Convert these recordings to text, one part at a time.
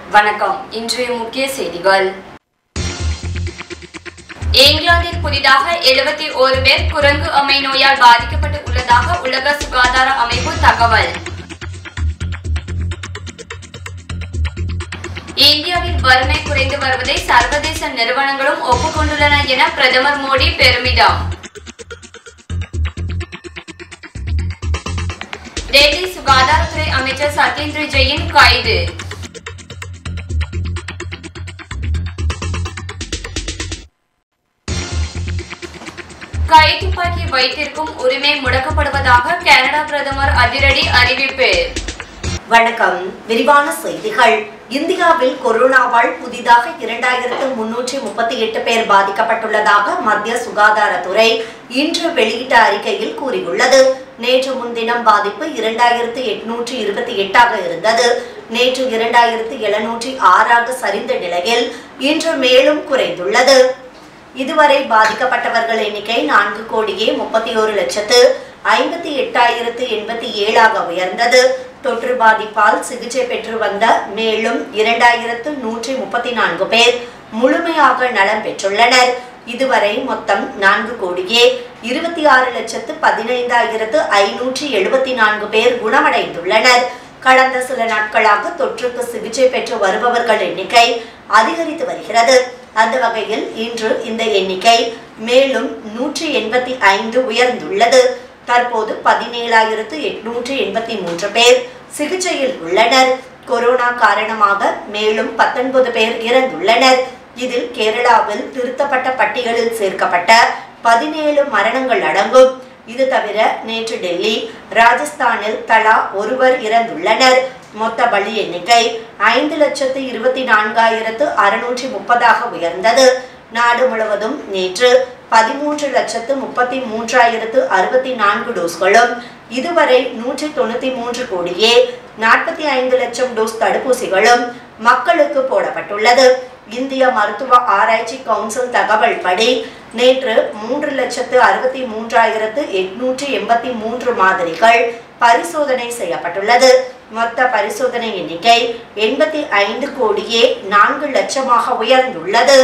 வணக்கம் இன்றைய முக்கிய செய்திகள் இங்கிலாந்தில் புதிதாக எழுபத்தி ஓரு பேர் குரங்கு அம்மை நோயால் பாதிக்கப்பட்டு உள்ளதாக உலக சுகாதார அமைப்பு தகவல் இந்தியாவில் வறுமை குறைந்து வருவதை சர்வதேச நிறுவனங்களும் ஒப்புக்கொண்டுள்ளன என பிரதமர் மோடி பெருமிதம் டெல்லி சுகாதாரத்துறை அமைச்சர் சத்யேந்திர ஜெயின் கைது கைத்துப்பாக்கி வைத்திருக்கும் உரிமை முடக்கப்படுவதாக கனடா பிரதமர் அதிரடி அறிவிப்பு வணக்கம் விரிவான செய்திகள் இந்தியாவில் கொரோனாவால் புதிதாக இரண்டாயிரத்து முன்னூற்றி முப்பத்தி எட்டு பேர் பாதிக்கப்பட்டுள்ளதாக மத்திய சுகாதாரத்துறை இன்று வெளியிட்ட அறிக்கையில் கூறியுள்ளது நேற்று முன்தினம் பாதிப்பு இரண்டாயிரத்து எட்நூற்றி இருபத்தி எட்டாக இருந்தது நேற்று இரண்டாயிரத்து எழுநூற்றி ஆறாக சரிந்த நிலையில் இன்று மேலும் குறைந்துள்ளது இதுவரை பாதிக்கப்பட்டவர்கள் எண்ணிக்கை நான்கு கோடியே முப்பத்தி ஒரு லட்சத்து ஐம்பத்தி எட்டாயிரத்து எண்பத்தி ஏழாக உயர்ந்தது தொற்று பாதிப்பால் சிகிச்சை பெற்று வந்த மேலும் இரண்டாயிரத்து நூற்றி முப்பத்தி நான்கு பேர் முழுமையாக நலம் பெற்றுள்ளனர் இதுவரை மொத்தம் நான்கு கோடியே இருபத்தி ஆறு லட்சத்து பதினைந்தாயிரத்து ஐநூற்றி எழுபத்தி நான்கு பேர் குணமடைந்துள்ளனர் கடந்த சில நாட்களாக தொற்றுக்கு சிகிச்சை பெற்று வருபவர்கள் எண்ணிக்கை அதிகரித்து வருகிறது அந்த வகையில் இன்று இந்த எண்ணிக்கை மேலும் நூற்றி எண்பத்தி ஐந்து உயர்ந்துள்ளது தற்போது பதினேழாயிரத்து எட்நூற்றி எண்பத்தி மூன்று பேர் சிகிச்சையில் உள்ளனர் கொரோனா காரணமாக மேலும் பத்தொன்பது பேர் இறந்துள்ளனர் இதில் கேரளாவில் திருத்தப்பட்ட பட்டியலில் சேர்க்கப்பட்ட பதினேழு மரணங்கள் அடங்கும் இது தவிர நேற்று டெல்லி ராஜஸ்தானில் தலா ஒருவர் இறந்துள்ளனர் மொத்த பலி எண்ணிக்கை ஐந்து லட்சத்து இருபத்தி நான்காயிரத்து அறுநூற்றி முப்பதாக உயர்ந்தது நாடு முழுவதும் நேற்று பதிமூன்று லட்சத்து முப்பத்தி மூன்றாயிரத்து அறுபத்தி நான்கு டோஸ்களும் இதுவரை நூற்றி தொண்ணூத்தி மூன்று கோடியே நாற்பத்தி ஐந்து லட்சம் டோஸ் தடுப்பூசிகளும் மக்களுக்கு போடப்பட்டுள்ளது இந்திய மருத்துவ ஆராய்ச்சி கவுன்சில் தகவல் படி நேற்று மூன்று லட்சத்து அறுபத்தி மூன்றாயிரத்து எட்நூற்றி எண்பத்தி மூன்று மாதிரிகள் பரிசோதனை செய்யப்பட்டுள்ளது மொத்த பரிசோதனை எண்ணிக்கை எண்பத்தி ஐந்து கோடியே நான்கு லட்சமாக உயர்ந்துள்ளது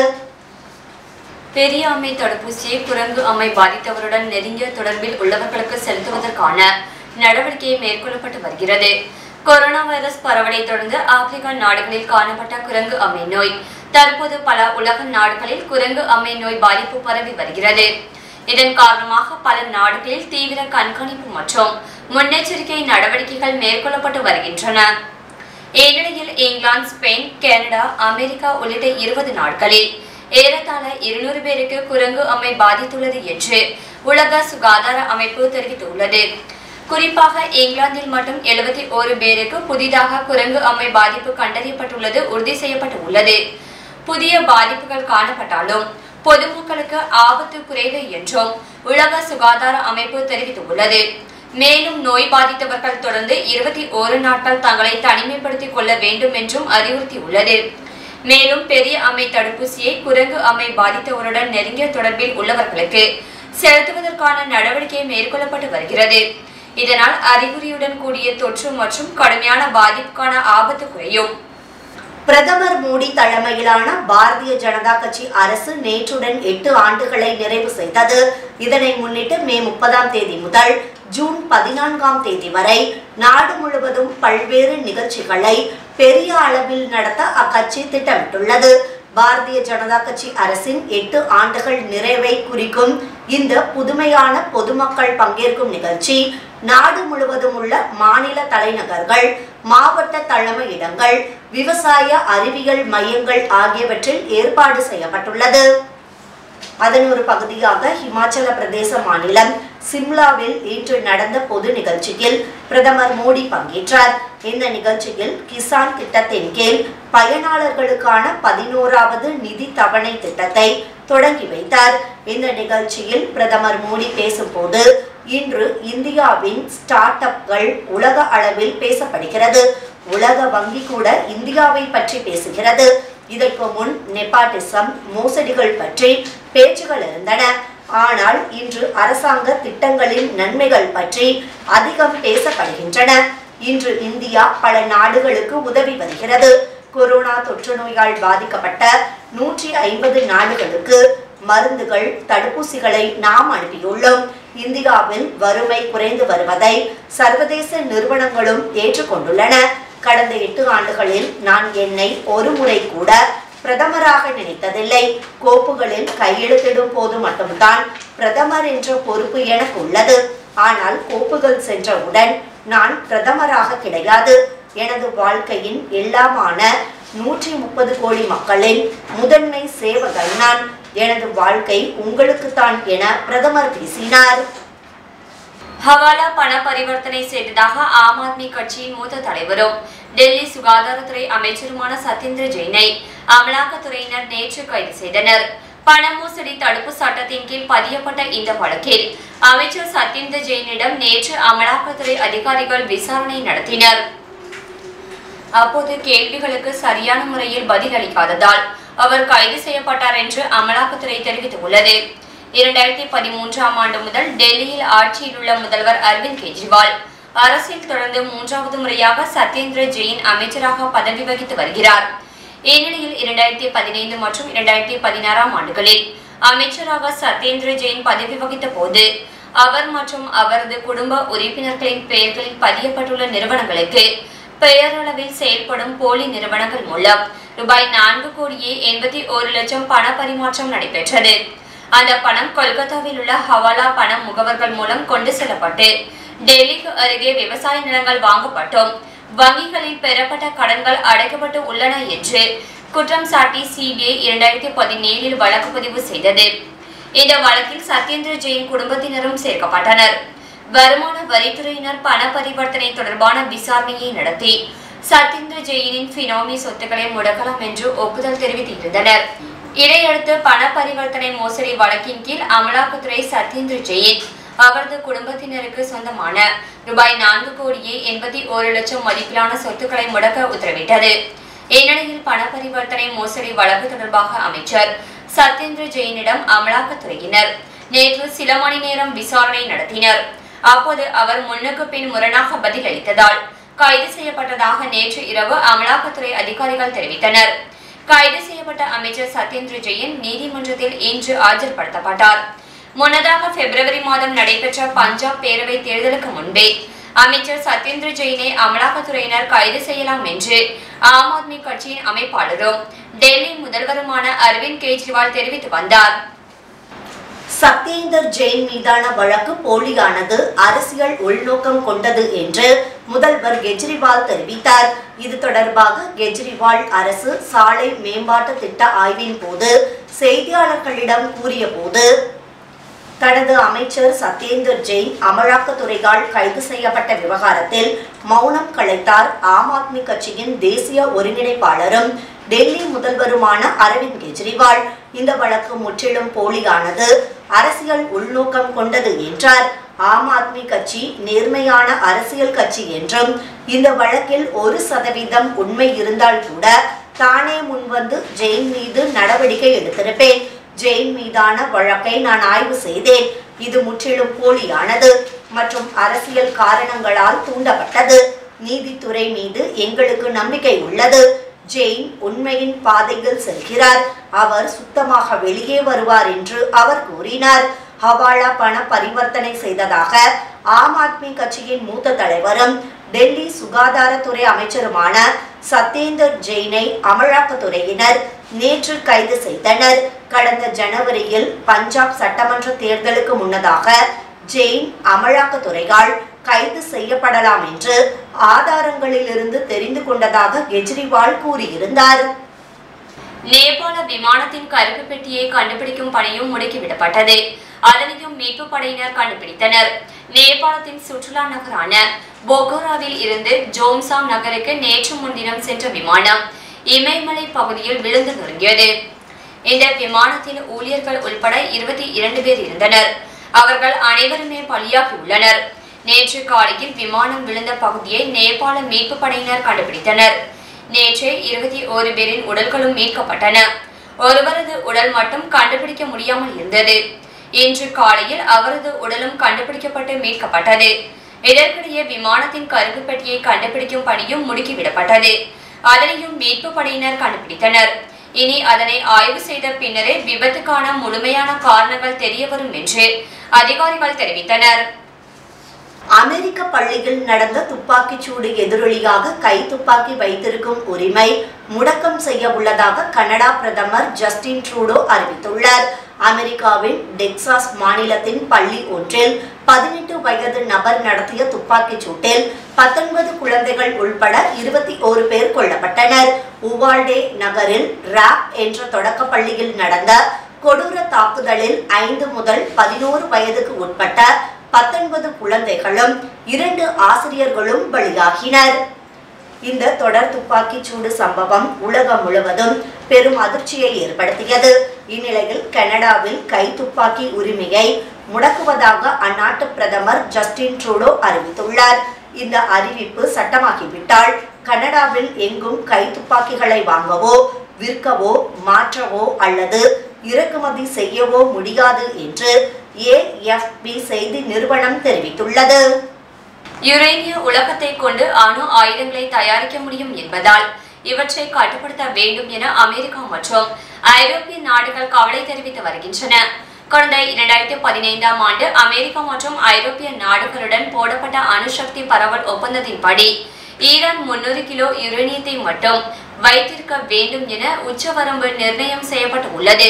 பெரிய அம்மை தடுப்பூசியை குரங்கு அம்மை பாதித்தவருடன் நெருங்கிய தொடர்பில் உள்ளவர்களுக்கு செலுத்துவதற்கான நடவடிக்கை மேற்கொள்ளப்பட்டு வருகிறது கொரோனா வைரஸ் பரவலை தொடர்ந்து ஆப்பிரிக்கா நாடுகளில் காணப்பட்ட குரங்கு அம்மை நோய் தற்போது பல உலக நாடுகளில் குரங்கு அம்மை நோய் பாதிப்பு பரவி வருகிறது இதன் காரணமாக பல நாடுகளில் தீவிர கண்காணிப்பு மற்றும் முன்னெச்சரிக்கை நடவடிக்கைகள் மேற்கொள்ளப்பட்டு வருகின்றன இந்நிலையில் இங்கிலாந்து ஸ்பெயின் கனடா அமெரிக்கா உள்ளிட்ட இருபது நாடுகளில் ஏறத்தாழ இருநூறு பேருக்கு குரங்கு அம்மை பாதித்துள்ளது என்று உலக சுகாதார அமைப்பு தெரிவித்துள்ளது குறிப்பாக இங்கிலாந்தில் மட்டும் எழுபத்தி ஒரு பேருக்கு புதிதாக குரங்கு அம்மை பாதிப்பு கண்டறியப்பட்டுள்ளது உறுதி செய்யப்பட்டு உள்ளது புதிய பாதிப்புகள் காணப்பட்டாலும் பொதுமக்களுக்கு ஆபத்து குறைவு என்றும் உலக சுகாதார அமைப்பு தெரிவித்துள்ளது மேலும் நோய் பாதித்தவர்கள் தொடர்ந்து இருபத்தி ஓரு நாட்கள் தங்களை தனிமைப்படுத்திக் கொள்ள வேண்டும் என்றும் அறிவுறுத்தியுள்ளது மேலும் பெரிய அம்மை தடுப்பூசியை குரங்கு அம்மை பாதித்தவருடன் நெருங்கிய தொடர்பில் உள்ளவர்களுக்கு செலுத்துவதற்கான நடவடிக்கை மேற்கொள்ளப்பட்டு வருகிறது இதனால் அறிகுறியுடன் கூடிய தொற்று மற்றும் கடுமையான பாதிப்புக்கான ஆபத்து குறையும் பிரதமர் மோடி தலைமையிலான பாரதிய ஜனதா கட்சி அரசு நேற்றுடன் எட்டு ஆண்டுகளை நிறைவு செய்தது இதனை முன்னிட்டு மே முப்பதாம் தேதி முதல் ஜூன் பதினான்காம் தேதி வரை நாடு முழுவதும் பல்வேறு நிகழ்ச்சிகளை பெரிய அளவில் நடத்த அக்கட்சி திட்டமிட்டுள்ளது பாரதிய ஜனதா கட்சி அரசின் எட்டு ஆண்டுகள் நிறைவை குறிக்கும் இந்த புதுமையான பொதுமக்கள் பங்கேற்கும் நிகழ்ச்சி நாடு முழுவதும் உள்ள மாநில தலைநகர்கள் மாவட்ட தலைமையிடங்கள் விவசாய அறிவியல் மையங்கள் ஆகியவற்றில் ஏற்பாடு செய்யப்பட்டுள்ளது அதன் ஒரு பகுதியாக இமாச்சல பிரதேச மாநிலம் சிம்லாவில் இன்று நடந்த பொது நிகழ்ச்சியில் பிரதமர் மோடி பங்கேற்றார் இந்த நிகழ்ச்சியில் கிசான் திட்டத்தின் கீழ் பயனாளர்களுக்கான பதினோராவது நிதி தவணை திட்டத்தை தொடங்கி வைத்தார் இந்த நிகழ்ச்சியில் பிரதமர் மோடி பேசும்போது இன்று இந்தியாவின் ஸ்டார்ட் அப்கள் உலக அளவில் பேசப்படுகிறது உலக வங்கி கூட இந்தியாவை பற்றி பேசுகிறது இதற்கு முன் நெப்பாட்டிசம் மோசடிகள் பற்றி பேச்சுகள் இருந்தன ஆனால் இன்று அரசாங்க திட்டங்களின் நன்மைகள் பற்றி அதிகம் பேசப்படுகின்றன இன்று இந்தியா பல நாடுகளுக்கு உதவி வருகிறது கொரோனா தொற்று நோயால் பாதிக்கப்பட்ட நூற்றி ஐம்பது நாடுகளுக்கு மருந்துகள் தடுப்பூசிகளை நாம் அனுப்பியுள்ளோம் இந்தியாவில் வறுமை குறைந்து வருவதை சர்வதேச நிறுவனங்களும் ஏற்றுக்கொண்டுள்ளன கடந்த எட்டு ஆண்டுகளில் நான் என்னை ஒரு முறை கூட பிரதமராக நினைத்ததில்லை கோப்புகளில் கையெழுத்திடும் போது மட்டும்தான் பிரதமர் என்ற பொறுப்பு எனக்கு உள்ளது ஆனால் கோப்புகள் சென்றவுடன் நான் பிரதமராக கிடையாது எனது வாழ்க்கையின் எல்லாமான நூற்றி முப்பது கோடி மக்களின் முதன்மை சேவகன் நான் எனது வாழ்க்கை உங்களுக்குத்தான் என பிரதமர் பேசினார் ஹவாலா பண பரிவர்த்தனை செய்ததாக ஆம் ஆத்மி கட்சியின் மூத்த தலைவரும் டெல்லி சுகாதாரத்துறை அமைச்சருமான சத்யேந்திர ஜெயினை அமலாக்கத்துறையினர் நேற்று கைது செய்தனர் பண மோசடி தடுப்பு சட்டத்தின் கீழ் பதியப்பட்ட இந்த வழக்கில் அமைச்சர் சத்யேந்திர ஜெயினிடம் நேற்று அமலாக்கத்துறை அதிகாரிகள் விசாரணை நடத்தினர் அப்போது கேள்விகளுக்கு சரியான முறையில் பதிலளிக்காததால் அவர் கைது செய்யப்பட்டார் என்று அமலாக்கத்துறை தெரிவித்துள்ளது இரண்டாயிரத்தி பதிமூன்றாம் ஆண்டு முதல் டெல்லியில் ஆட்சியில் உள்ள முதல்வர் அரவிந்த் கெஜ்ரிவால் அரசில் தொடர்ந்து மூன்றாவது முறையாக சத்யேந்திர ஜெயின் அமைச்சராக பதவி வகித்து வருகிறார் இந்நிலையில் இரண்டாயிரத்தி பதினைந்து மற்றும் இரண்டாயிரத்தி பதினாறாம் ஆண்டுகளில் அமைச்சராக சத்யேந்திர ஜெயின் பதவி வகித்த போது அவர் மற்றும் அவரது குடும்ப உறுப்பினர்களின் பெயர்களில் பதியப்பட்டுள்ள நிறுவனங்களுக்கு பெயரளவில் செயல்படும் போலி நிறுவனங்கள் மூலம் ரூபாய் நான்கு கோடியே எண்பத்தி ஒரு லட்சம் பண பரிமாற்றம் நடைபெற்றது அந்த பணம் கொல்கத்தாவில் உள்ள ஹவாலா பண முகவர்கள் மூலம் கொண்டு செல்லப்பட்டு டெல்லிக்கு அருகே விவசாய நிலங்கள் வாங்கப்பட்டும் வங்கிகளில் பெறப்பட்ட கடன்கள் அடைக்கப்பட்டு உள்ளன என்று குற்றம் சாட்டி சிபிஐ இரண்டாயிரத்தி பதினேழில் வழக்கு பதிவு செய்தது இந்த வழக்கில் சத்யேந்திர ஜெயின் குடும்பத்தினரும் சேர்க்கப்பட்டனர் வருமான வரித்துறையினர் பண பரிவர்த்தனை தொடர்பான விசாரணையை நடத்தி சத்யேந்திர ஜெயினின் பினாமி சொத்துக்களை முடக்கலாம் என்று ஒப்புதல் தெரிவித்திருந்தனர் இதையடுத்து பண பரிவர்த்தனை மோசடி வழக்கின் கீழ் அமலாக்கத்துறை சத்யேந்திர ஜெயின் அவரது குடும்பத்தினருக்கு சொந்தமான ரூபாய் நான்கு கோடியே எண்பத்தி ஒரு லட்சம் மதிப்பிலான சொத்துக்களை முடக்க உத்தரவிட்டது இந்நிலையில் பண பரிவர்த்தனை மோசடி வழக்கு தொடர்பாக அமைச்சர் சத்யேந்திர ஜெயினிடம் அமலாக்கத்துறையினர் நேற்று சில மணி நேரம் விசாரணை நடத்தினர் அப்போது அவர் முன்னுக்கு பின் முரணாக பதிலளித்ததால் கைது செய்யப்பட்டதாக நேற்று இரவு அமலாக்கத்துறை அதிகாரிகள் தெரிவித்தனர் கைது செய்யப்பட்ட அமைச்சர் சத்யேந்திர ஜெயின் நீதிமன்றத்தில் இன்று ஆஜர்படுத்தப்பட்டார் முன்னதாக பிப்ரவரி மாதம் நடைபெற்ற பஞ்சாப் பேரவை தேர்தலுக்கு முன்பே அமைச்சர் சத்யேந்திர ஜெயினை அமலாக்கத்துறையினர் கைது செய்யலாம் என்று ஆம் ஆத்மி கட்சியின் அமைப்பாளரும் டெல்லி முதல்வருமான அரவிந்த் கெஜ்ரிவால் தெரிவித்து வந்தார் சத்யேந்தர் ஜெயின் மீதான வழக்கு போலியானது அரசியல் உள்நோக்கம் கொண்டது என்று முதல்வர் கெஜ்ரிவால் தெரிவித்தார் இது தொடர்பாக கெஜ்ரிவால் அரசு சாலை மேம்பாட்டு திட்ட ஆய்வின் போது செய்தியாளர்களிடம் கூறிய போது தனது அமைச்சர் சத்யேந்தர் ஜெயின் அமலாக்கத்துறையால் கைது செய்யப்பட்ட விவகாரத்தில் மௌனம் கலைத்தார் ஆம் ஆத்மி கட்சியின் தேசிய ஒருங்கிணைப்பாளரும் டெல்லி முதல்வருமான அரவிந்த் கெஜ்ரிவால் இந்த வழக்கு முற்றிலும் போலியானது அரசியல் உள்நோக்கம் கொண்டது என்றார் ஆம் ஆத்மி கட்சி நேர்மையான அரசியல் கட்சி என்றும் இந்த வழக்கில் ஒரு சதவீதம் உண்மை இருந்தால் கூட தானே முன்வந்து ஜெயின் மீது நடவடிக்கை எடுத்திருப்பேன் ஜெயின் மீதான வழக்கை நான் ஆய்வு செய்தேன் இது முற்றிலும் போலியானது மற்றும் அரசியல் காரணங்களால் தூண்டப்பட்டது நீதித்துறை மீது எங்களுக்கு நம்பிக்கை உள்ளது ஜெயின் உண்மையின் பாதையில் செல்கிறார் அவர் சுத்தமாக வெளியே வருவார் என்று அவர் கூறினார் ஹவாலா பண பரிவர்த்தனை செய்ததாக ஆம் ஆத்மி கட்சியின் மூத்த தலைவரும் டெல்லி சுகாதாரத்துறை அமைச்சருமான சத்யேந்தர் ஜெயினை அமலாக்கத்துறையினர் நேற்று கைது செய்தனர் கடந்த ஜனவரியில் பஞ்சாப் சட்டமன்ற தேர்தலுக்கு முன்னதாக ஜெயின் அமலாக்கத்துறையால் கைது செய்யப்படலாம் என்று ஆதாரங்களிலிருந்து தெரிந்து கொண்டதாக கெஜ்ரிவால் கூறியிருந்தார் நேபாள விமானத்தின் கருப்பு பெட்டியை கண்டுபிடிக்கும் பணியும் முடுக்கிவிடப்பட்டது அதனையும் மீட்பு படையினர் கண்டுபிடித்தனர் நேபாளத்தின் சுற்றுலா நகரான பொகோராவில் இருந்து ஜோம்சாம் நகருக்கு நேற்று முன்தினம் சென்ற விமானம் இமயமலை பகுதியில் விழுந்து நொறுங்கியது இந்த விமானத்தில் ஊழியர்கள் உள்பட இருபத்தி இரண்டு பேர் இருந்தனர் அவர்கள் அனைவருமே பலியாகி உள்ளனர் நேற்று காலையில் விமானம் விழுந்த பகுதியை நேபாள மீட்பு படையினர் கண்டுபிடித்தனர் நேற்று இருபத்தி ஓரு பேரின் உடல்களும் மீட்கப்பட்டன ஒருவரது உடல் மட்டும் கண்டுபிடிக்க முடியாமல் இருந்தது இன்று காலையில் அவரது உடலும் கண்டுபிடிக்கப்பட்டு மீட்கப்பட்டது இதற்கிடையே விமானத்தின் கருப்பு பெட்டியை கண்டுபிடிக்கும் பணியும் முடுக்கிவிடப்பட்டது அதனையும் மீட்பு படையினர் கண்டுபிடித்தனர் இனி அதனை ஆய்வு செய்த பின்னரே விபத்துக்கான முழுமையான காரணங்கள் தெரிய வரும் என்று அதிகாரிகள் தெரிவித்தனர் அமெரிக்க பள்ளியில் நடந்த துப்பாக்கிச் சூடு எதிரொலியாக கை துப்பாக்கி வைத்திருக்கும் உரிமை முடக்கம் செய்ய உள்ளதாக கனடா பிரதமர் ஜஸ்டின் ட்ரூடோ அறிவித்துள்ளார் அமெரிக்காவின் டெக்சாஸ் மாநிலத்தின் பள்ளி ஒன்றில் பதினெட்டு வயது நபர் நடத்திய துப்பாக்கிச் சூட்டில் பத்தொன்பது குழந்தைகள் உள்பட இருபத்தி ஓரு பேர் கொல்லப்பட்டனர் உவால்டே நகரில் ராப் என்ற தொடக்க பள்ளியில் நடந்த கொடூர தாக்குதலில் ஐந்து முதல் பதினோரு வயதுக்கு உட்பட்ட பத்தொன்பது குழந்தைகளும் இரண்டு ஆசிரியர்களும் பலியாகினர் இந்த தொடர் துப்பாக்கிச் சூடு சம்பவம் உலகம் முழுவதும் பெரும் அதிர்ச்சியை ஏற்படுத்தியது இந்நிலையில் கனடாவில் கை துப்பாக்கி உரிமையை முடக்குவதாக அந்நாட்டு பிரதமர் ஜஸ்டின் ட்ரூடோ அறிவித்துள்ளார் இந்த அறிவிப்பு சட்டமாகிவிட்டால் கனடாவில் எங்கும் கை துப்பாக்கிகளை வாங்கவோ விற்கவோ மாற்றவோ அல்லது இறக்குமதி செய்யவோ முடியாது என்று ஏஎஃப்பி செய்தி நிறுவனம் தெரிவித்துள்ளது யுரேனிய உலகத்தை கொண்டு அணு ஆயுதங்களை தயாரிக்க முடியும் என்பதால் இவற்றை கட்டுப்படுத்த வேண்டும் என அமெரிக்கா மற்றும் ஐரோப்பிய நாடுகள் கவலை தெரிவித்து வருகின்றன கடந்த இரண்டாயிரத்தி பதினைந்தாம் ஆண்டு அமெரிக்கா மற்றும் ஐரோப்பிய நாடுகளுடன் போடப்பட்ட அணுசக்தி பரவல் ஒப்பந்தத்தின்படி ஈரான் முன்னூறு கிலோ யுரேனியத்தை மட்டும் வைத்திருக்க வேண்டும் என உச்சவரம்பு நிர்ணயம் செய்யப்பட்டு உள்ளது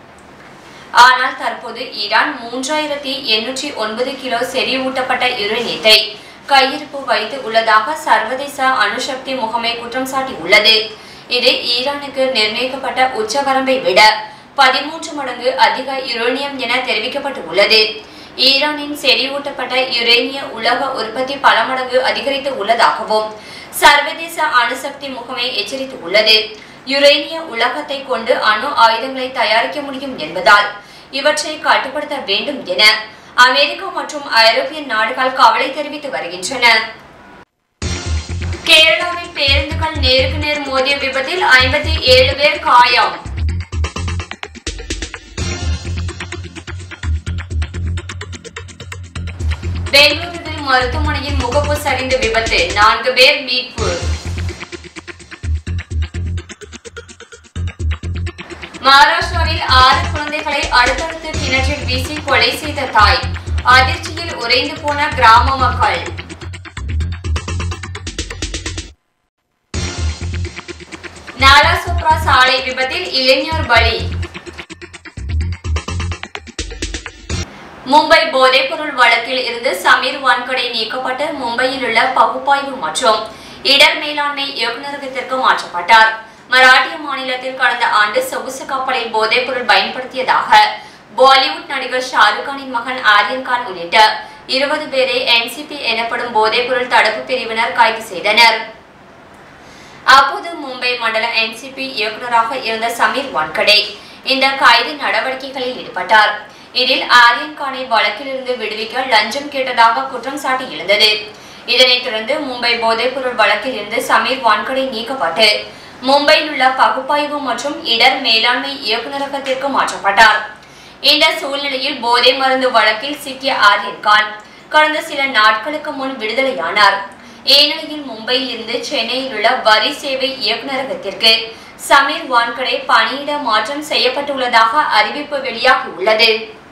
ஆனால் தற்போது ஈரான் மூன்றாயிரத்தி எண்ணூற்றி ஒன்பது கிலோ செறிவூட்டப்பட்ட யுரேனியத்தை கையிருப்பு வைத்து உள்ளதாக சர்வதேச அணுசக்தி முகமை குற்றம் சாட்டியுள்ளது இது ஈரானுக்கு நிர்ணயிக்கப்பட்ட உச்சவரம்பை விட பதிமூன்று மடங்கு அதிக யுரேனியம் என தெரிவிக்கப்பட்டு உள்ளது ஈரானின் செறிவூட்டப்பட்ட யுரேனிய உலக உற்பத்தி பல மடங்கு அதிகரித்து உள்ளதாகவும் சர்வதேச அணுசக்தி முகமை எச்சரித்து உள்ளது யுரேனிய உலகத்தை கொண்டு அணு ஆயுதங்களை தயாரிக்க முடியும் என்பதால் இவற்றை கட்டுப்படுத்த வேண்டும் என அமெரிக்கா மற்றும் ஐரோப்பிய நாடுகள் கவலை தெரிவித்து வருகின்றன கேரளாவில் பேருந்துகள் நேருக்கு நேர் மோதிய விபத்தில் ஐம்பத்தி ஏழு பேர் காயம் பெங்களூருவில் மருத்துவமனையில் முகப்பு சரிந்து விபத்து நான்கு பேர் மீட்பு மகாராஷ்டிராவில் ஆறு குழந்தைகளை அடுத்தடுத்து கிணற்றில் வீசி கொலை செய்த தாய் அதிர்ச்சியில் உறைந்து போன கிராம மக்கள் நாலாசோப்ரா சாலை விபத்தில் இளைஞர் பலி மும்பை போதைப்பொருள் வழக்கில் இருந்து சமீர் வான்கடை நீக்கப்பட்டு மும்பையில் உள்ள பகுப்பாய்வு மற்றும் இடர் மேலாண்மை இயக்குநரகத்திற்கு மாற்றப்பட்டார் மராட்டிய மாநிலத்தில் கடந்த ஆண்டு சொகுசு கப்பலில் போதைப்பொருள் பயன்படுத்தியதாக பாலிவுட் நடிகர் ஷாருக் கானின் மகன் ஆரியன் கான் உள்ளிட்ட இருபது பேரை என்சிபி எனப்படும் போதைப்பொருள் தடுப்பு பிரிவினர் கைது செய்தனர் அப்போது மும்பை மண்டல என்சிபி இயக்குநராக இருந்த சமீர் வான்கடே இந்த கைது நடவடிக்கைகளில் ஈடுபட்டார் இதில் ஆரியன் கானை வழக்கிலிருந்து விடுவிக்க லஞ்சம் கேட்டதாக குற்றம் சாட்டி எழுந்தது இதனைத் தொடர்ந்து மும்பை போதைப்பொருள் வழக்கில் இருந்து சமீர் வான்கடே நீக்கப்பட்டு மும்பையில் உள்ள பகுப்பாய்வு மற்றும் இடர் மேலாண்மை இயக்குநரகத்திற்கு மாற்றப்பட்டார் இந்த சூழ்நிலையில் போதை மருந்து வழக்கில் சிக்கிய ஆரியன் கான் கடந்த சில நாட்களுக்கு முன் விடுதலையானார் இந்நிலையில் மும்பையில் இருந்து சென்னையில் உள்ள வரி சேவை இயக்குநரகத்திற்கு சமீர் வான்கடே பணியிட மாற்றம் செய்யப்பட்டுள்ளதாக அறிவிப்பு வெளியாகியுள்ளது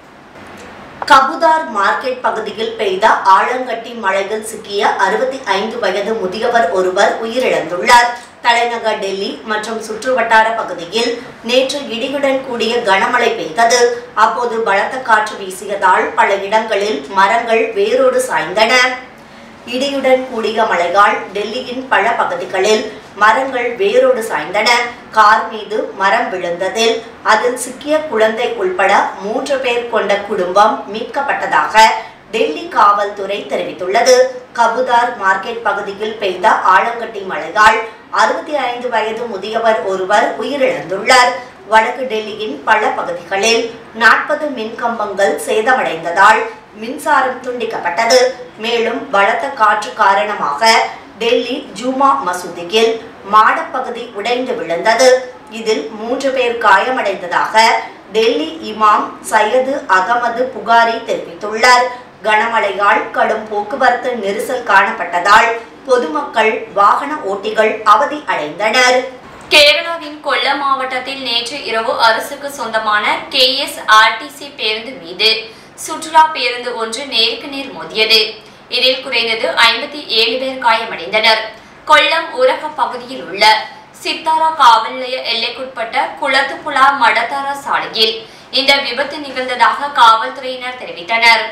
கபுதார் மார்க்கெட் பகுதியில் பெய்த ஆலங்கட்டி மழையில் சிக்கிய அறுபத்தி ஐந்து வயது முதியவர் ஒருவர் உயிரிழந்துள்ளார் தலைநகர் டெல்லி மற்றும் சுற்றுவட்டார பகுதியில் நேற்று இடியுடன் கூடிய கனமழை பெய்தது அப்போது பலத்த காற்று வீசியதால் பல இடங்களில் மரங்கள் வேரோடு சாய்ந்தன இடியுடன் கூடிய மழையால் டெல்லியின் பல பகுதிகளில் மரங்கள் வேரோடு சாய்ந்தன கார் மீது மரம் விழுந்ததில் அதில் சிக்கிய குழந்தை உள்பட மூன்று பேர் கொண்ட குடும்பம் மீட்கப்பட்டதாக டெல்லி காவல்துறை தெரிவித்துள்ளது கபுதார் மார்க்கெட் பகுதியில் பெய்த ஆலங்கட்டி மழையால் அறுபத்தி ஐந்து வயது முதியவர் ஒருவர் உயிரிழந்துள்ளார் வடக்கு டெல்லியின் பல பகுதிகளில் நாற்பது மின்கம்பங்கள் சேதமடைந்ததால் மின்சாரம் துண்டிக்கப்பட்டது மேலும் பலத்த காற்று காரணமாக டெல்லி ஜூமா மசூதியில் மாடப்பகுதி உடைந்து விழுந்தது இதில் மூன்று பேர் காயமடைந்ததாக டெல்லி இமாம் சையது அகமது புகாரி தெரிவித்துள்ளார் கனமழையால் கடும் போக்குவரத்து நெரிசல் காணப்பட்டதால் பொதுமக்கள் வாகன ஓட்டிகள் அவதி அடைந்தனர் கேரளாவின் கொல்லம் மாவட்டத்தில் நேற்று இரவு அரசுக்கு சொந்தமான கேஎஸ்ஆர்டிசி பேருந்து மீது சுற்றுலா பேருந்து ஒன்று நேருக்கு நேர் மோதியது இதில் குறைந்தது ஐம்பத்தி ஏழு பேர் காயமடைந்தனர் கொல்லம் ஊரக பகுதியில் உள்ள சித்தாரா காவல் நிலைய எல்லைக்குட்பட்ட குளத்துப்புலா மடத்தாரா சாலையில் இந்த விபத்து நிகழ்ந்ததாக காவல்துறையினர் தெரிவித்தனர்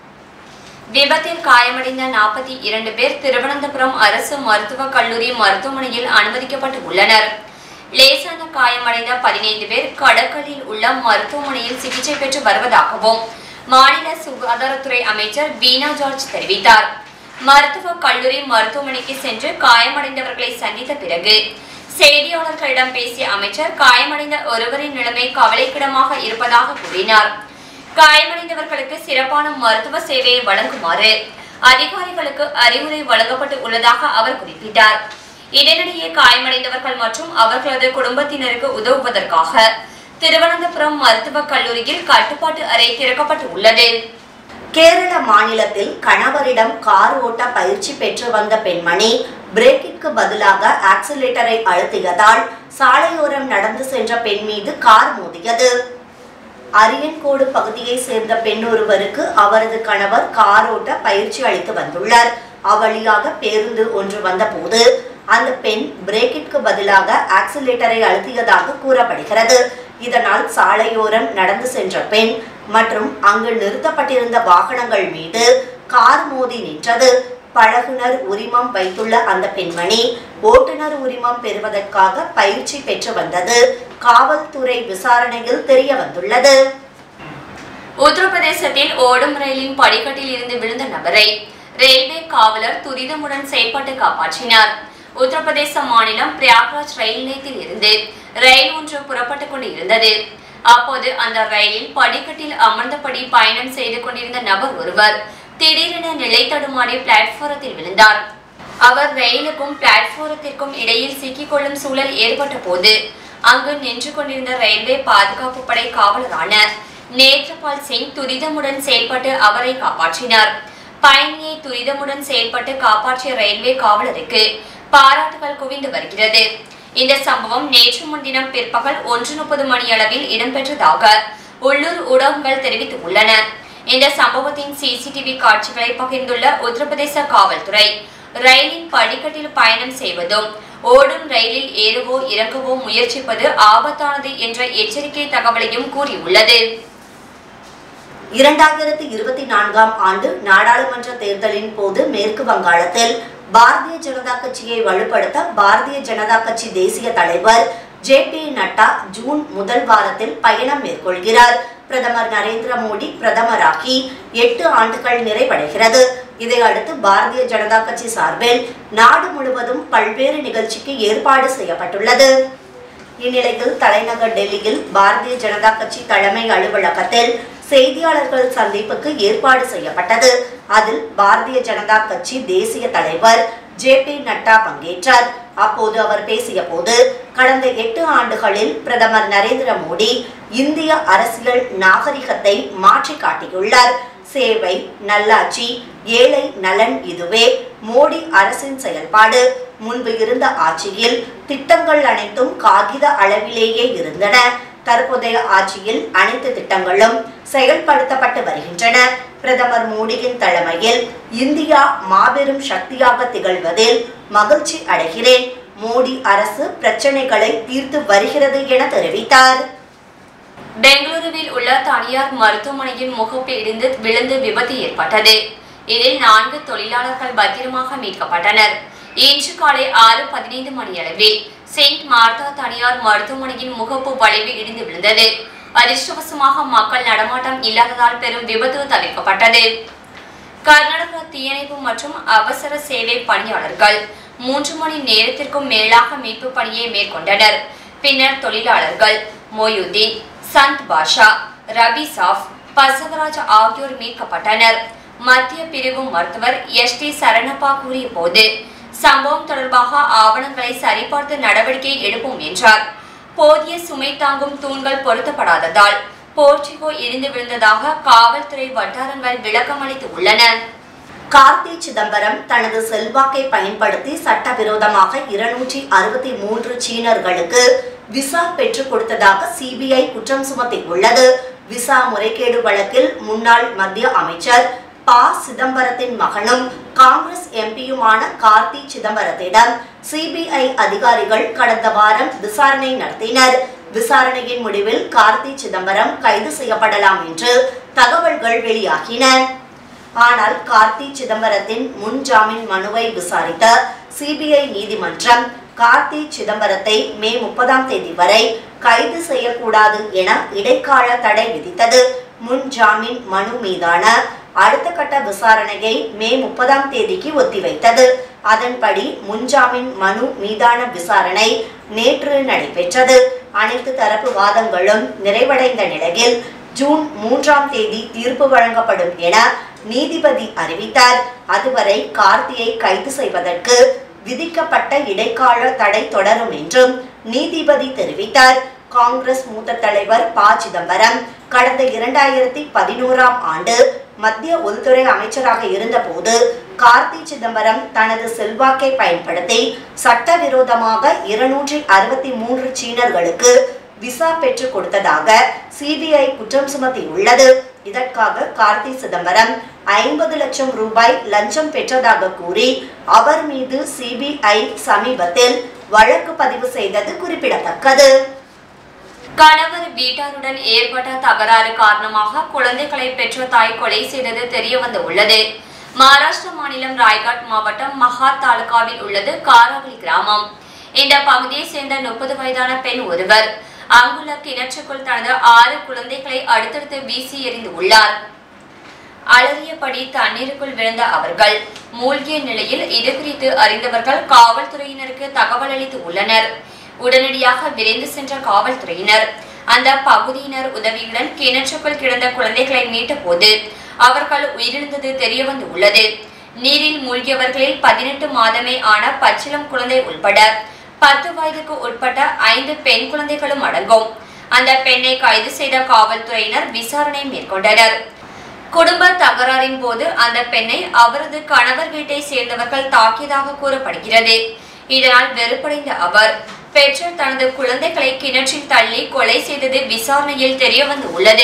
விபத்தில் காயமடைந்த நாற்பத்தி இரண்டு பேர் திருவனந்தபுரம் அரசு மருத்துவக் கல்லூரி மருத்துவமனையில் அனுமதிக்கப்பட்டு உள்ளனர் லேசான காயமடைந்த பதினைந்து பேர் கடற்கலில் உள்ள மருத்துவமனையில் சிகிச்சை பெற்று வருவதாகவும் மாநில சுகாதாரத்துறை அமைச்சர் வீணா ஜார்ஜ் தெரிவித்தார் மருத்துவக் கல்லூரி மருத்துவமனைக்கு சென்று காயமடைந்தவர்களை சந்தித்த பிறகு செய்தியாளர்களிடம் பேசிய அமைச்சர் காயமடைந்த ஒருவரின் நிலைமை கவலைக்கிடமாக இருப்பதாக கூறினார் காயமடைந்தவர்களுக்கு சிறப்பான மருத்துவ சேவையை வழங்குமாறு அதிகாரிகளுக்கு அறிவுரை வழங்கப்பட்டு உள்ளதாக அவர் குறிப்பிட்டார் இதனிடையே காயமடைந்தவர்கள் மற்றும் அவர்களது குடும்பத்தினருக்கு உதவுவதற்காக திருவனந்தபுரம் மருத்துவக் கல்லூரியில் கட்டுப்பாட்டு அறை திறக்கப்பட்டு உள்ளது கேரள மாநிலத்தில் கணவரிடம் கார் ஓட்ட பயிற்சி பெற்று வந்த பெண்மணி பிரேக்கிற்கு பதிலாக ஆக்சிலேட்டரை அழுத்தியதால் சாலையோரம் நடந்து சென்ற பெண் மீது கார் மோதியது அரியன்கோடு பகுதியை சேர்ந்த பெண் ஒருவருக்கு அவரது கணவர் கார் ஓட்ட பயிற்சி அளித்து வந்துள்ளார் அவ்வழியாக பேருந்து ஒன்று வந்தபோது அந்த பெண் பிரேக்கிற்கு பதிலாக ஆக்சிலேட்டரை அழுத்தியதாக கூறப்படுகிறது இதனால் சாலையோரம் நடந்து சென்ற பெண் மற்றும் அங்கு நிறுத்தப்பட்டிருந்த வாகனங்கள் மீது கார் மோதி நின்றது பழகுனர் உரிமம் வைத்துள்ள அந்த பெண்மணி ஓட்டுநர் உரிமம் பெறுவதற்காக பயிற்சி பெற்று வந்தது காவல்துறை விசாரணையில் தெரிய வந்துள்ளது உத்தரப்பிரதேசத்தில் ஓடும் ரயிலின் படிக்கட்டில் இருந்து விழுந்த நபரை ரயில்வே காவலர் துரிதமுடன் செயல்பட்டு காப்பாற்றினார் உத்தரப்பிரதேச மாநிலம் பிரயாக்ராஜ் ரயில் நிலையத்தில் இருந்து ரயில் ஒன்று புறப்பட்டுக் கொண்டு இருந்தது அப்போது அந்த ரயிலில் படிக்கட்டில் அமர்ந்தபடி பயணம் செய்து கொண்டிருந்த நபர் ஒருவர் திடீரென நிலை தடுமாறி பிளாட்பாரத்தில் விழுந்தார் அவர் ரயிலுக்கும் பிளாட்பாரத்திற்கும் இடையில் சிக்கிக்கொள்ளும் சூழல் ஏற்பட்ட போது அங்கு நின்று கொண்டிருந்த ரயில்வே பாதுகாப்பு படை காவலரான நேத்ரபால் சிங் துரிதமுடன் செயல்பட்டு அவரை காப்பாற்றினார் பயணியை துரிதமுடன் செயல்பட்டு காப்பாற்றிய ரயில்வே காவலருக்கு பாராட்டுகள் குவிந்து வருகிறது இந்த சம்பவம் நேற்று முன்தினம் பிற்பகல் ஒன்று முப்பது மணி அளவில் இடம்பெற்றதாக உள்ளூர் ஊடகங்கள் தெரிவித்துள்ளன இந்த சம்பவத்தின் சிசிடிவி காட்சிகளை பகிர்ந்துள்ள உத்தரப்பிரதேச காவல்துறை ரயிலின் படிக்கட்டில் பயணம் செய்வதும் ஓடும் ரயிலில் ஏறவோ இறங்கவோ முயற்சிப்பது ஆபத்தானது என்ற எச்சரிக்கை தகவலையும் கூறியுள்ளது இரண்டாயிரத்தி இருபத்தி நான்காம் ஆண்டு நாடாளுமன்ற தேர்தலின் போது மேற்கு வங்காளத்தில் பாரதிய ஜனதா கட்சியை வலுப்படுத்த பாரதிய ஜனதா கட்சி தேசிய தலைவர் ஜே பி நட்டா ஜூன் முதல் வாரத்தில் பயணம் மேற்கொள்கிறார் பிரதமர் நரேந்திர மோடி பிரதமராகி எட்டு ஆண்டுகள் நிறைவடைகிறது இதையடுத்து பாரதிய ஜனதா கட்சி சார்பில் நாடு முழுவதும் பல்வேறு நிகழ்ச்சிக்கு ஏற்பாடு செய்யப்பட்டுள்ளது இந்நிலையில் தலைநகர் டெல்லியில் பாரதிய ஜனதா கட்சி தலைமை அலுவலகத்தில் செய்தியாளர்கள் சந்திப்புக்கு ஏற்பாடு செய்யப்பட்டது அதில் பாரதிய ஜனதா கட்சி தேசிய தலைவர் ஜே பி நட்டா பங்கேற்றார் அப்போது அவர் பேசிய போது கடந்த எட்டு ஆண்டுகளில் பிரதமர் நரேந்திர மோடி இந்திய அரசியல் நாகரிகத்தை மாற்றி காட்டியுள்ளார் சேவை நல்லாட்சி ஏழை நலன் இதுவே மோடி அரசின் செயல்பாடு முன்பு இருந்த ஆட்சியில் திட்டங்கள் அனைத்தும் காகித அளவிலேயே இருந்தன தற்போதைய ஆட்சியில் அனைத்து திட்டங்களும் செயல்படுத்தப்பட்டு வருகின்றன பிரதமர் மோடியின் தலைமையில் இந்தியா மாபெரும் சக்தியாக திகழ்வதில் மகிழ்ச்சி அடைகிறேன் மோடி அரசு பிரச்சனைகளை தீர்த்து வருகிறது என தெரிவித்தார் பெங்களூருவில் உள்ள தனியார் மருத்துவமனையின் முகப்பு இடிந்து விழுந்து விபத்து ஏற்பட்டது இதில் நான்கு தொழிலாளர்கள் பத்திரமாக மீட்கப்பட்டனர் இன்று காலை ஆறு பதினைந்து மணியளவில் செயின்ட் மார்த்தா தனியார் மருத்துவமனையின் முகப்பு வளைவு இடிந்து விழுந்தது அதிர்ஷ்டவசமாக மக்கள் நடமாட்டம் இல்லாததால் பெரும் விபத்து தவிர்க்கப்பட்டது கர்நாடக தீயணைப்பு மற்றும் அவசர சேவை பணியாளர்கள் மூன்று மணி நேரத்திற்கும் மேலாக மீட்பு பணியை மேற்கொண்டனர் பின்னர் தொழிலாளர்கள் மொயுதீன் சந்த் பாஷா ரபி சாஃப் பசவராஜ் ஆகியோர் மீட்கப்பட்டனர் மத்திய பிரிவு மருத்துவர் எஸ் டி சரணப்பா கூறிய போது சம்பவம் தொடர்பாக ஆவணங்களை சரிபார்த்து நடவடிக்கை எடுப்போம் என்றார் போதிய சுமை தாங்கும் தூண்கள் பொருத்தப்படாததால் போர்ச்சிகோ இடிந்து விழுந்ததாக காவல்துறை வட்டாரங்கள் விளக்கமளித்து உள்ளன கார்த்தி சிதம்பரம் தனது செல்வாக்கை பயன்படுத்தி சட்டவிரோதமாக இருநூற்றி அறுபத்தி மூன்று சீனர்களுக்கு விசா பெற்றுக் கொடுத்ததாக சிபிஐ குற்றம் சுமத்தியுள்ளது விசா முறைகேடு வழக்கில் முன்னாள் மத்திய அமைச்சர் ப சிதம்பரத்தின் மகனும் காங்கிரஸ் எம்பியுமான கார்த்தி சிதம்பரத்திடம் சிபிஐ அதிகாரிகள் கடந்த வாரம் விசாரணை நடத்தினர் விசாரணையின் முடிவில் கார்த்தி சிதம்பரம் கைது செய்யப்படலாம் என்று தகவல்கள் வெளியாகின ஆனால் கார்த்தி சிதம்பரத்தின் முன் ஜாமீன் மனுவை விசாரித்த சிபிஐ நீதிமன்றம் கார்த்தி சிதம்பரத்தை மே முப்பதாம் தேதி வரை கைது செய்யக்கூடாது என இடைக்கால தடை விதித்தது முன் ஜாமீன் மனு மீதான அடுத்த கட்ட விசாரணையை மே முப்பதாம் தேதிக்கு ஒத்திவைத்தது அதன்படி முன்ஜாமீன் மனு மீதான விசாரணை நேற்று நடைபெற்றது அனைத்து தரப்பு வாதங்களும் நிறைவடைந்த நிலையில் ஜூன் மூன்றாம் தேதி தீர்ப்பு வழங்கப்படும் என நீதிபதி அறிவித்தார் அதுவரை கார்த்தியை கைது செய்வதற்கு விதிக்கப்பட்ட இடைக்கால தடை தொடரும் என்றும் நீதிபதி தெரிவித்தார் காங்கிரஸ் மூத்த தலைவர் ப சிதம்பரம் கடந்த இரண்டாயிரத்தி பதினோராம் ஆண்டு மத்திய உள்துறை அமைச்சராக இருந்தபோது கார்த்தி சிதம்பரம் தனது செல்வாக்கை பயன்படுத்தி சட்டவிரோதமாக இருநூற்றி அறுபத்தி மூன்று சீனர்களுக்கு விசா பெற்றுக் கொடுத்ததாக சிபிஐ குற்றம் சுமத்தியுள்ளது இதற்காக கார்த்தி சிதம்பரம் ஐம்பது லட்சம் ரூபாய் லஞ்சம் பெற்றதாக கூறி அவர் மீது சிபிஐ சமீபத்தில் வழக்கு பதிவு செய்தது குறிப்பிடத்தக்கது கணவர் வீட்டாருடன் ஏற்பட்ட தகராறு காரணமாக குழந்தைகளை பெற்ற தாய் கொலை செய்தது தெரிய வந்து உள்ளது மகாராஷ்டிர மாநிலம் ராய்காட் மாவட்டம் மகா தாலுகாவில் உள்ளது காராவளி கிராமம் இந்த பகுதியை சேர்ந்த முப்பது வயதான பெண் ஒருவர் அங்குள்ள கிணற்றுக்குள் தனது ஆறு குழந்தைகளை அடுத்தடுத்து வீசி எறிந்து உள்ளார் அலறியபடி தண்ணீருக்குள் விழுந்த அவர்கள் மூழ்கிய நிலையில் இது குறித்து அறிந்தவர்கள் காவல்துறையினருக்கு தகவல் அளித்து உள்ளனர் உடனடியாக விரைந்து சென்ற காவல்துறையினர் அந்த பகுதியினர் உதவியுடன் கிணற்றுக்குள் கிடந்த குழந்தைகளை மீட்ட போது அவர்கள் உயிரிழந்தது தெரிய வந்து உள்ளது நீரில் மூழ்கியவர்களில் பதினெட்டு மாதமே ஆன பச்சிளம் குழந்தை உட்பட பத்து வயதுக்கு உட்பட்ட ஐந்து பெண் குழந்தைகளும் அடங்கும் அந்த பெண்ணை கைது செய்த காவல்துறையினர் விசாரணை மேற்கொண்டனர் குடும்ப தகராறின் போது அந்த பெண்ணை அவரது கணவர் வீட்டை சேர்ந்தவர்கள் தாக்கியதாக கூறப்படுகிறது இதனால் வெறுப்படைந்த அவர் பெற்ற தனது குழந்தைகளை கிணற்றில் தள்ளி கொலை செய்தது விசாரணையில் தெரிய வந்து உள்ளது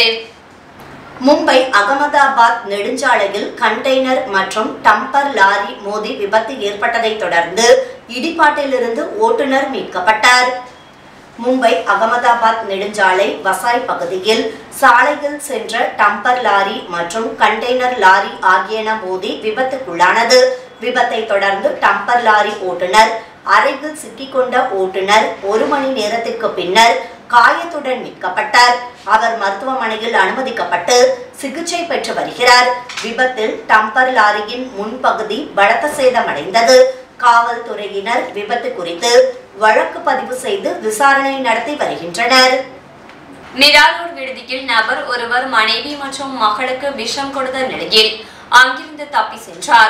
மும்பை அகமதாபாத் நெடுஞ்சாலையில் கண்டெய்னர் மற்றும் டம்பர் லாரி மோதி விபத்து ஏற்பட்டதை தொடர்ந்து இடிபாட்டிலிருந்து ஓட்டுநர் மீட்கப்பட்டார் மும்பை அகமதாபாத் நெடுஞ்சாலை வசாய் பகுதியில் சாலையில் சென்ற டம்பர் லாரி மற்றும் கண்டெய்னர் லாரி ஆகியன மோதி விபத்துக்குள்ளானது விபத்தை தொடர்ந்து டம்பர் லாரி ஓட்டுநர் அறையில் சிக்கிக்கொண்ட ஓட்டுநர் ஒரு மணி நேரத்திற்கு பின்னர் காயத்துடன் மீட்கப்பட்டார் அவர் மருத்துவமனையில் அனுமதிக்கப்பட்டு சிகிச்சை பெற்று வருகிறார் விபத்தில் டம்பர் லாரியின் முன்பகுதி பலத்த சேதமடைந்தது காவல்துறையினர் விபத்து குறித்து வழக்கு பதிவு செய்து விசாரணை நடத்தி வருகின்றனர் மிராலூர் விடுதியில் நபர் ஒருவர் மனைவி மற்றும் மகளுக்கு விஷம் கொடுத்த நிலையில் அங்கிருந்து தப்பி சென்றார்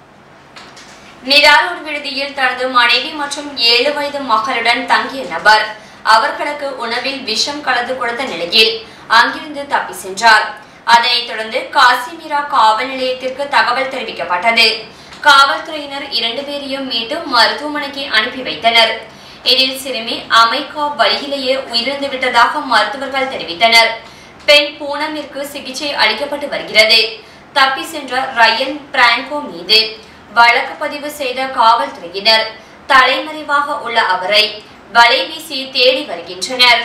மிராலூர் விடுதியில் தனது மனைவி மற்றும் ஏழு வயது மகளுடன் தங்கிய நபர் அவர்களுக்கு உணவில் விஷம் கலந்து கொடுத்த நிலையில் அங்கிருந்து தப்பி சென்றார் அதனைத் தொடர்ந்து காசிமீரா காவல் நிலையத்திற்கு தகவல் தெரிவிக்கப்பட்டது காவல்துறையினர் இரண்டு பேரையும் மீட்டு மருத்துவமனைக்கு அனுப்பி வைத்தனர் இதில் சிறுமி அமைகா வழியிலேயே உயிரிழந்து விட்டதாக மருத்துவர்கள் தெரிவித்தனர் பெண் பூனமிற்கு சிகிச்சை அளிக்கப்பட்டு வருகிறது தப்பி சென்ற ரயன் பிராங்கோ மீது வழக்கு பதிவு செய்த காவல்துறையினர் தலைமறைவாக உள்ள அவரை வலை வீசி தேடி வருகின்றனர்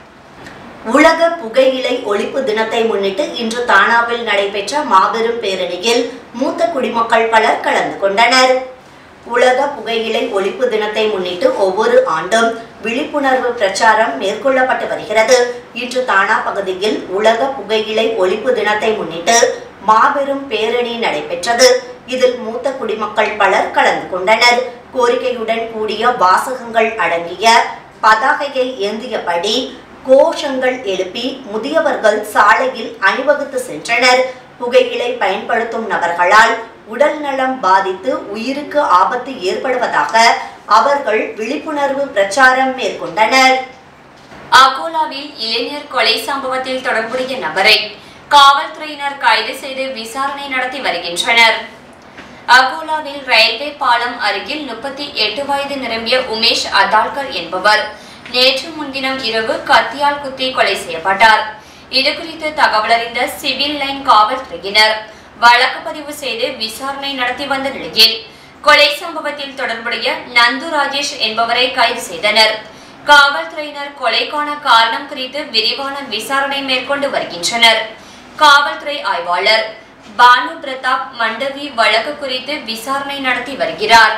உலக புகையிலை ஒழிப்பு தினத்தை முன்னிட்டு இன்று தானாவில் நடைபெற்ற மாபெரும் பேரணியில் மூத்த குடிமக்கள் பலர் கலந்து கொண்டனர் உலக புகையிலை ஒழிப்பு தினத்தை முன்னிட்டு ஒவ்வொரு ஆண்டும் விழிப்புணர்வு பிரச்சாரம் மேற்கொள்ளப்பட்டு வருகிறது இன்று தானா பகுதியில் உலக புகையிலை ஒழிப்பு தினத்தை முன்னிட்டு மாபெரும் பேரணி நடைபெற்றது இதில் மூத்த குடிமக்கள் பலர் கலந்து கொண்டனர் கோரிக்கையுடன் கூடிய வாசகங்கள் அடங்கிய பதாகையை ஏந்தியபடி கோஷங்கள் எழுப்பி முதியவர்கள் சாலையில் அணிவகுத்து சென்றனர் புகையிலை பயன்படுத்தும் நபர்களால் உடல் நலம் பாதித்து உயிருக்கு ஆபத்து ஏற்படுவதாக அவர்கள் விழிப்புணர்வு பிரச்சாரம் மேற்கொண்டனர் அகோலாவில் இளைஞர் கொலை சம்பவத்தில் தொடர்புடைய நபரை காவல்துறையினர் கைது செய்து விசாரணை நடத்தி வருகின்றனர் அகோலாவில் ரயில்வே பாலம் அருகில் முப்பத்தி எட்டு வயது நிரம்பிய உமேஷ் அதால்கர் என்பவர் நேற்று முன்தினம் இரவு கத்தியால் குத்தி கொலை செய்யப்பட்டார் இது குறித்து தகவலறிந்த சிவில் லைன் காவல்துறையினர் வழக்கு பதிவு செய்து விசாரணை நடத்தி வந்த நிலையில் கொலை சம்பவத்தில் தொடர்புடைய நந்து ராஜேஷ் என்பவரை கைது செய்தனர் காவல்துறையினர் கொலைக்கான காரணம் குறித்து விரிவான விசாரணை மேற்கொண்டு வருகின்றனர் காவல்துறை ஆய்வாளர் பானு பிரதாப் மண்டவி வழக்கு குறித்து விசாரணை நடத்தி வருகிறார்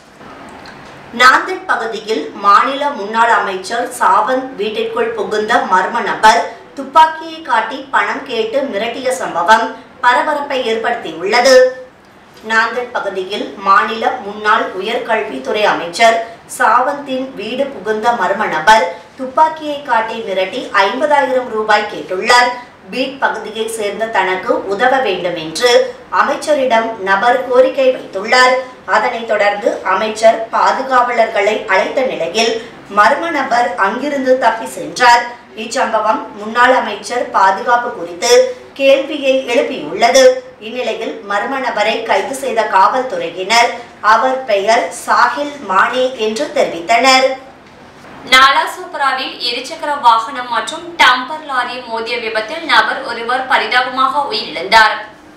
நாந்தன் பகுதியில் மாநில முன்னாள் அமைச்சர் சாவந்த் வீட்டிற்குள் புகுந்த மர்ம நபர் துப்பாக்கியை காட்டி பணம் கேட்டு மிரட்டிய சம்பவம் பரபரப்பை ஏற்படுத்தியுள்ளது நாந்தன் பகுதியில் மாநில முன்னாள் உயர்கல்வித்துறை அமைச்சர் சாவந்தின் வீடு புகுந்த மர்ம நபர் துப்பாக்கியை காட்டி மிரட்டி ஐம்பதாயிரம் ரூபாய் கேட்டுள்ளார் பீட் பகுதியை சேர்ந்த தனக்கு உதவ வேண்டும் என்று அமைச்சரிடம் நபர் கோரிக்கை வைத்துள்ளார் அதனைத் தொடர்ந்து அமைச்சர் பாதுகாவலர்களை அழைத்த நிலையில் மர்ம நபர் அங்கிருந்து தப்பி சென்றார் இச்சம்பவம் முன்னாள் அமைச்சர் பாதுகாப்பு குறித்து கேள்வியை எழுப்பியுள்ளது இந்நிலையில் மர்ம நபரை கைது செய்த காவல்துறையினர் அவர் பெயர் சாஹில் மானே என்று தெரிவித்தனர் நாலாசோபராவில் இருசக்கர வாகனம் மற்றும் டம்பர் லாரி மோதிய விபத்தில் நபர் ஒருவர் பரிதாபமாக உயிரிழந்தார்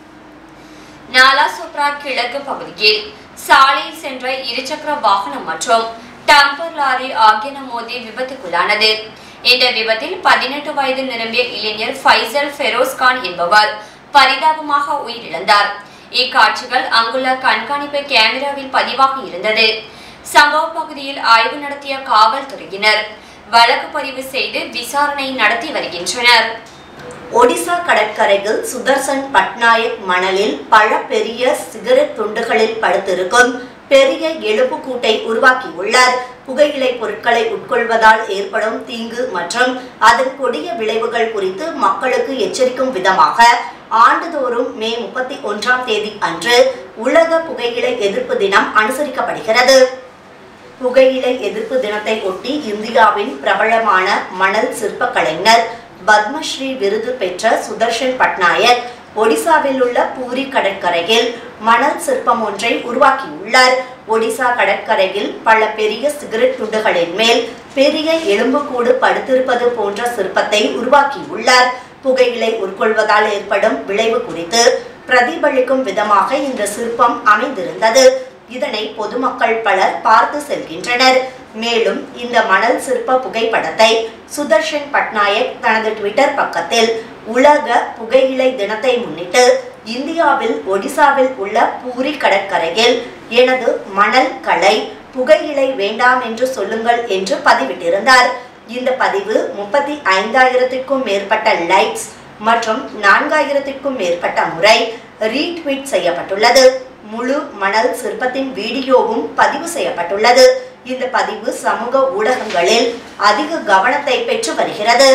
நாலாசோப்ரா கிழக்கு பகுதியில் சாலையில் சென்ற இருசக்கர வாகனம் மற்றும் டம்பர் லாரி ஆகியன மோதி விபத்துக்குள்ளானது இந்த விபத்தில் பதினெட்டு வயது நிரம்பிய இளைஞர் ஃபைசல் ஃபெரோஸ் கான் என்பவர் பரிதாபமாக உயிரிழந்தார் இக்காட்சிகள் அங்குள்ள கண்காணிப்பு கேமராவில் பதிவாகி இருந்தது சம்பவ பகுதியில் ஆய்வு நடத்திய காவல்துறையினர் வழக்கு பதிவு செய்து விசாரணை நடத்தி வருகின்றனர் ஒடிசா கடற்கரையில் சுதர்சன் பட்நாயக் மணலில் பல பெரிய சிகரெட் துண்டுகளில் படுத்திருக்கும் பெரிய எலும்புக்கூட்டை உருவாக்கியுள்ளார் புகையிலை பொருட்களை உட்கொள்வதால் ஏற்படும் தீங்கு மற்றும் அதன் கொடிய விளைவுகள் குறித்து மக்களுக்கு எச்சரிக்கும் விதமாக ஆண்டுதோறும் மே முப்பத்தி ஒன்றாம் தேதி அன்று உலக புகையிலை எதிர்ப்பு தினம் அனுசரிக்கப்படுகிறது புகையிலை எதிர்ப்பு தினத்தை ஒட்டி இந்தியாவின் பிரபலமான மணல் சிற்ப கலைஞர் பத்மஸ்ரீ விருது பெற்ற சுதர்ஷன் பட்நாயக் ஒடிசாவில் உள்ள பூரி கடற்கரையில் மணல் சிற்பம் ஒன்றை உருவாக்கியுள்ளார் ஒடிசா கடற்கரையில் பல பெரிய சிகரெட் துண்டுகளின் மேல் பெரிய எலும்புக்கூடு படுத்திருப்பது போன்ற சிற்பத்தை உருவாக்கியுள்ளார் புகையிலை உட்கொள்வதால் ஏற்படும் விளைவு குறித்து பிரதிபலிக்கும் விதமாக இந்த சிற்பம் அமைந்திருந்தது இதனை பொதுமக்கள் பலர் பார்த்து செல்கின்றனர் மேலும் இந்த மணல் சிற்ப புகைப்படத்தை சுதர்ஷன் பட்நாயக் தனது ட்விட்டர் பக்கத்தில் உலக புகையிலை தினத்தை முன்னிட்டு இந்தியாவில் ஒடிசாவில் உள்ள பூரி கடற்கரையில் எனது மணல் கலை புகையிலை வேண்டாம் என்று சொல்லுங்கள் என்று பதிவிட்டிருந்தார் இந்த பதிவு முப்பத்தி ஐந்தாயிரத்திற்கும் மேற்பட்ட லைக்ஸ் மற்றும் நான்காயிரத்திற்கும் மேற்பட்ட முறை ரீட்வீட் செய்யப்பட்டுள்ளது முழு மணல் சிற்பத்தின் வீடியோவும் பதிவு செய்யப்பட்டுள்ளது இந்த பதிவு சமூக ஊடகங்களில் அதிக கவனத்தை பெற்று வருகிறது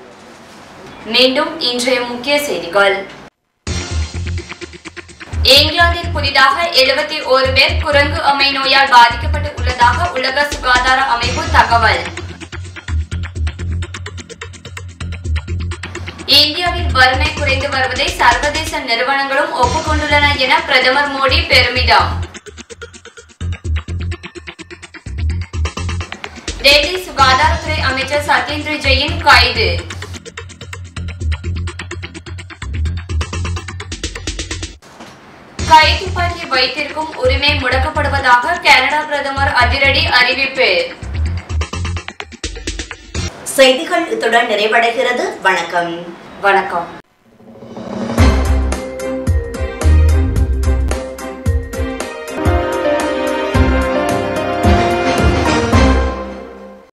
மீண்டும் இன்றைய முக்கிய செய்திகள் இங்கிலாந்தில் புதிதாக எழுபத்தி ஓரு பேர் குரங்கு அம்மை நோயால் பாதிக்கப்பட்டு உள்ளதாக உலக சுகாதார அமைப்பு தகவல் இந்தியாவில் வறுமை குறைந்து வருவதை சர்வதேச நிறுவனங்களும் ஒப்புக்கொண்டுள்ளன என பிரதமர் மோடி பெருமிதம் டெல்லி சுகாதாரத்துறை அமைச்சர் சத்யேந்திர ஜெயின் கைது கைத்துப்பாக்கி வைத்திருக்கும் உரிமை முடக்கப்படுவதாக கனடா பிரதமர் அதிரடி அறிவிப்பு செய்திகள் இத்துடன் நிறைவடைகிறது வணக்கம் வணக்கம்